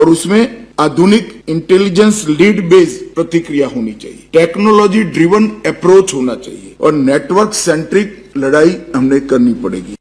और उसमें आधुनिक इंटेलिजेंस लीड बेस्ड प्रतिक्रिया होनी चाहिए टेक्नोलॉजी ड्रिवन अप्रोच होना चाहिए और नेटवर्क सेंट्रिक लड़ाई हमने करनी पड़ेगी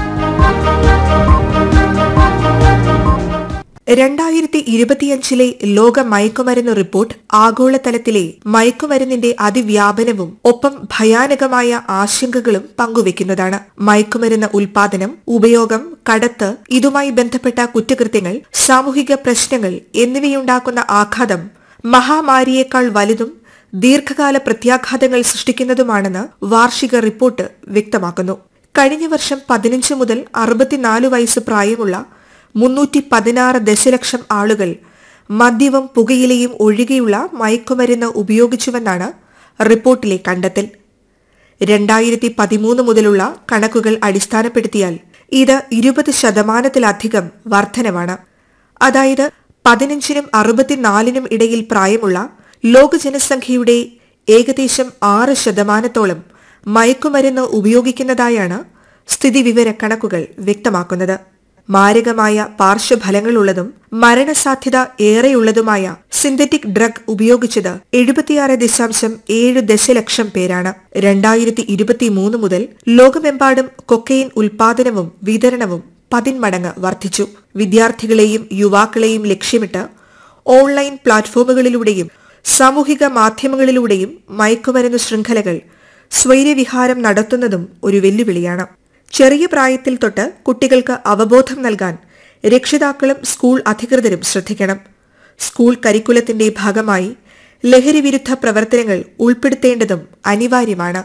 രണ്ടായിരത്തി ഇരുപത്തിയഞ്ചിലെ ലോക മയക്കുമരുന്ന് റിപ്പോർട്ട് ആഗോളതലത്തിലെ മയക്കുമരുന്നിന്റെ അതിവ്യാപനവും ഒപ്പം ഭയാനകമായ ആശങ്കകളും പങ്കുവെക്കുന്നതാണ് മയക്കുമരുന്ന് ഉൽപാദനം ഉപയോഗം കടത്ത് ഇതുമായി ബന്ധപ്പെട്ട കുറ്റകൃത്യങ്ങൾ സാമൂഹിക പ്രശ്നങ്ങൾ എന്നിവയുണ്ടാക്കുന്ന ആഘാതം മഹാമാരിയേക്കാൾ വലുതും ദീർഘകാല പ്രത്യാഘാതങ്ങൾ സൃഷ്ടിക്കുന്നതുമാണെന്ന് വാർഷിക റിപ്പോർട്ട് വ്യക്തമാക്കുന്നു കഴിഞ്ഞ വർഷം പതിനഞ്ച് മുതൽ അറുപത്തിനാല് വയസ്സ് പ്രായമുള്ള മുന്നൂറ്റി പതിനാറ് ദശലക്ഷം ആളുകൾ മദ്യവും പുകയിലയും ഒഴികെയുള്ള മയക്കുമരുന്ന് ഉപയോഗിച്ചുവെന്നാണ് റിപ്പോർട്ടിലെ കണ്ടെത്തൽ രണ്ടായിരത്തി പതിമൂന്ന് മുതലുള്ള കണക്കുകൾ അടിസ്ഥാനപ്പെടുത്തിയാൽ ഇത് ഇരുപത് ശതമാനത്തിലധികം വർധനമാണ് അതായത് പതിനഞ്ചിനും അറുപത്തിനാലിനും ഇടയിൽ പ്രായമുള്ള ലോക ജനസംഖ്യയുടെ ഏകദേശം ആറ് ശതമാനത്തോളം മയക്കുമരുന്ന് ഉപയോഗിക്കുന്നതായാണ് സ്ഥിതിവിവര കണക്കുകൾ വ്യക്തമാക്കുന്നത് മാരകമായ പാർശ്വഫലങ്ങളുള്ളതും മരണസാധ്യത ഏറെയുള്ളതുമായ സിന്തറ്റിക് ഡ്രഗ് ഉപയോഗിച്ചത് എഴുപത്തിയാറ് ദശാംശം ഏഴ് ദശലക്ഷം പേരാണ് രണ്ടായിരത്തി ഇരുപത്തിമൂന്ന് മുതൽ ലോകമെമ്പാടും കൊക്കൈൻ ഉൽപാദനവും വിതരണവും പതിന്മടങ്ങ് വർദ്ധിച്ചു വിദ്യാർത്ഥികളെയും യുവാക്കളെയും ലക്ഷ്യമിട്ട് ഓൺലൈൻ പ്ലാറ്റ്ഫോമുകളിലൂടെയും സാമൂഹിക മാധ്യമങ്ങളിലൂടെയും മയക്കുമരുന്ന് ശൃംഖലകൾ സ്വൈര്യവിഹാരം നടത്തുന്നതും ഒരു വെല്ലുവിളിയാണ് ചെറിയ പ്രായത്തിൽ തൊട്ട് കുട്ടികൾക്ക് അവബോധം നൽകാൻ രക്ഷിതാക്കളും സ്കൂൾ അധികൃതരും ശ്രദ്ധിക്കണം സ്കൂൾ കരിക്കുലത്തിന്റെ ഭാഗമായി ലഹരിവിരുദ്ധ പ്രവർത്തനങ്ങൾ ഉൾപ്പെടുത്തേണ്ടതും അനിവാര്യമാണ്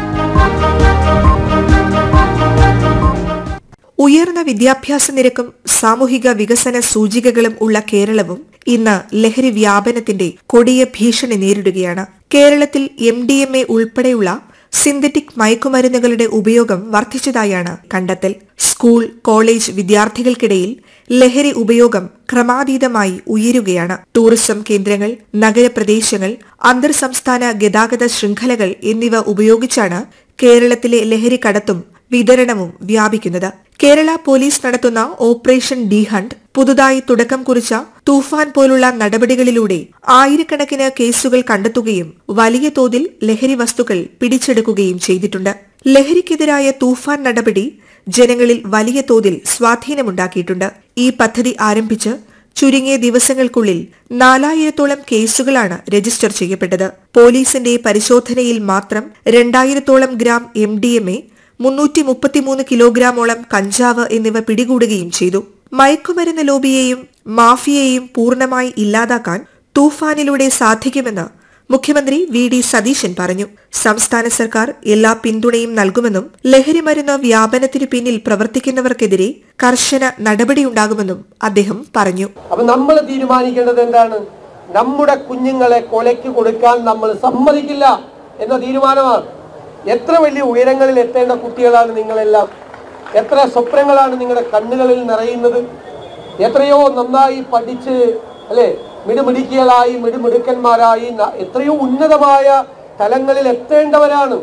ഉയർന്ന വിദ്യാഭ്യാസ നിരക്കും സാമൂഹിക വികസന സൂചികകളും ഉള്ള കേരളവും ഇന്ന് ലഹരി വ്യാപനത്തിന്റെ കൊടിയ ഭീഷണി നേരിടുകയാണ് കേരളത്തിൽ എം ഡി എം എ ഉൾപ്പെടെയുള്ള സിന്തറ്റിക് മയക്കുമരുന്നുകളുടെ ഉപയോഗം വർദ്ധിച്ചതായാണ് കണ്ടെത്തൽ സ്കൂൾ കോളേജ് വിദ്യാർത്ഥികൾക്കിടയിൽ ലഹരി ഉപയോഗം ക്രമാതീതമായി ഉയരുകയാണ് ടൂറിസം കേന്ദ്രങ്ങൾ നഗരപ്രദേശങ്ങൾ അന്തർ സംസ്ഥാന ഗതാഗത ശൃംഖലകൾ എന്നിവ ഉപയോഗിച്ചാണ് കേരളത്തിലെ ലഹരി കടത്തും വിതരണവും വ്യാപിക്കുന്നത് കേരള പോലീസ് നടത്തുന്ന ഓപ്പറേഷൻ ഡി ഹണ്ട് പുതുതായി തുടക്കം കുറിച്ച തൂഫാൻ പോലുള്ള നടപടികളിലൂടെ ആയിരക്കണക്കിന് കേസുകൾ കണ്ടെത്തുകയും വലിയ തോതിൽ ലഹരി വസ്തുക്കൾ പിടിച്ചെടുക്കുകയും ചെയ്തിട്ടുണ്ട് ലഹരിക്കെതിരായ തൂഫാൻ നടപടി ജനങ്ങളിൽ വലിയ തോതിൽ സ്വാധീനമുണ്ടാക്കിയിട്ടുണ്ട് ഈ പദ്ധതി ആരംഭിച്ച് ചുരുങ്ങിയ ദിവസങ്ങൾക്കുള്ളിൽ നാലായിരത്തോളം കേസുകളാണ് രജിസ്റ്റർ ചെയ്യപ്പെട്ടത് പോലീസിന്റെ പരിശോധനയിൽ മാത്രം രണ്ടായിരത്തോളം gram M D M A മുന്നൂറ്റി മുപ്പത്തിമൂന്ന് കിലോഗ്രാമോളം കഞ്ചാവ് എന്നിവ പിടികൂടുകയും ചെയ്തു മയക്കുമരുന്ന് ലോബിയെയും മാഫിയയെയും പൂർണ്ണമായി ഇല്ലാതാക്കാൻ തൂഫാനിലൂടെ സാധിക്കുമെന്ന് മുഖ്യമന്ത്രി വി ഡി സതീശൻ പറഞ്ഞു സംസ്ഥാന സർക്കാർ എല്ലാ പിന്തുണയും നൽകുമെന്നും ലഹരിമരുന്ന് വ്യാപനത്തിനു പിന്നിൽ പ്രവർത്തിക്കുന്നവർക്കെതിരെ കർശന നടപടിയുണ്ടാകുമെന്നും അദ്ദേഹം പറഞ്ഞു അപ്പൊ നമ്മൾ തീരുമാനിക്കേണ്ടത് എന്താണ് നമ്മുടെ കുഞ്ഞുങ്ങളെ കൊലയ്ക്ക് കൊടുക്കാൻ നമ്മൾ സമ്മതിക്കില്ല എന്ന തീരുമാനമാണ് എത്ര വലിയ ഉയരങ്ങളിൽ എത്തേണ്ട കുട്ടികളാണ് നിങ്ങളെല്ലാം എത്ര സ്വപ്നങ്ങളാണ് നിങ്ങളുടെ കണ്ണുകളിൽ നിറയുന്നത് എത്രയോ നന്നായി പഠിച്ച് അല്ലെ മിടുമിടുക്കികളായി മിടുമിടുക്കന്മാരായി ന- എത്രയോ ഉന്നതമായ തലങ്ങളിൽ എത്തേണ്ടവരാണ്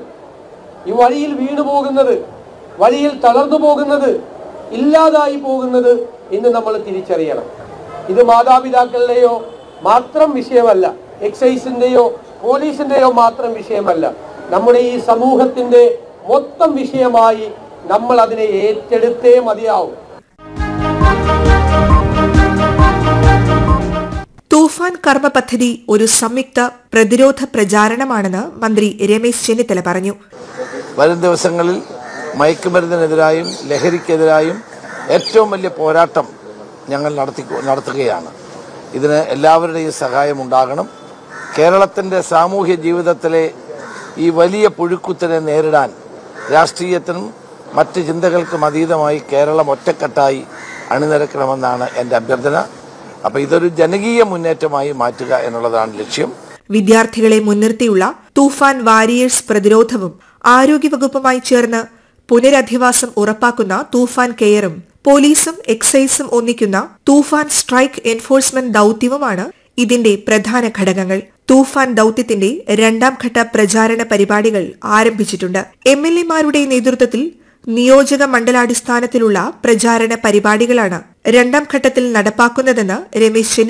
ഈ വഴിയിൽ വീണു പോകുന്നത് വഴിയിൽ തളർന്നു പോകുന്നത് ഇല്ലാതായി പോകുന്നത് എന്ന് നമ്മൾ തിരിച്ചറിയണം ഇത് മാതാപിതാക്കളുടെയോ മാത്രം വിഷയമല്ല എക്സൈസിന്റെയോ പോലീസിന്റെയോ മാത്രം വിഷയമല്ല നമ്മുടെ ഈ സമൂഹത്തിന്റെ മൊത്തം വിഷയമായി നമ്മൾ അതിനെ ഏറ്റെടുത്തേ മതിയാവും തൂഫാൻ കർമ്മ പദ്ധതി ഒരു സംയുക്ത പ്രതിരോധ പ്രചാരണമാണെന്ന് മന്ത്രി രമേശ് ചെന്നിത്തല പറഞ്ഞു വരും ദിവസങ്ങളിൽ മയക്കുമരുന്നിനെതിരായും ലഹരിക്കെതിരായും ഏറ്റവും വലിയ പോരാട്ടം ഞങ്ങൾ നടത്തി നടത്തുകയാണ് ഇതിന് എല്ലാവരുടെയും സഹായം ഉണ്ടാകണം കേരളത്തിൻ്റെ സാമൂഹ്യ ജീവിതത്തിലെ ഈ വലിയ പുഴുക്കുത്തിനെ നേരിടാൻ രാഷ്ട്രീയത്തിനും മറ്റ് ചിന്തകൾക്കും അതീതമായി കേരളം ഒറ്റക്കെട്ടായി അണിനിരക്കണമെന്നാണ് എൻ്റെ അഭ്യർത്ഥന അപ്പോൾ ഇതൊരു ജനകീയ മുന്നേറ്റമായി മാറ്റുക എന്നുള്ളതാണ് ലക്ഷ്യം വിദ്യാർത്ഥികളെ മുൻനിർത്തിയുള്ള തൂഫാൻ വാരിയേഴ്സ് പ്രതിരോധവും ആരോഗ്യവകുപ്പുമായി ചേർന്ന് പുനരധിവാസം ഉറപ്പാക്കുന്ന തൂഫാൻ കെയറും പോലീസും എക്സൈസും ഒന്നിക്കുന്ന തൂഫാൻ സ്ട്രൈക്ക് എൻഫോഴ്സ്മെന്റ് ദൌത്യവുമാണ് ഇതിന്റെ പ്രധാന ഘടകങ്ങൾ തൂഫാൻ ദൌത്യത്തിന്റെ രണ്ടാം ഘട്ട പ്രചാരണ പരിപാടികൾ ആരംഭിച്ചിട്ടുണ്ട് എം എൽ എമാരുടെ നേതൃത്വത്തിൽ നിയോജക മണ്ഡലാടിസ്ഥാനത്തിലുള്ള പ്രചാരണ പരിപാടികളാണ് രണ്ടാം ഘട്ടത്തിൽ നടപ്പാക്കുന്നതെന്ന് രമേശ് ചെന്നിത്തല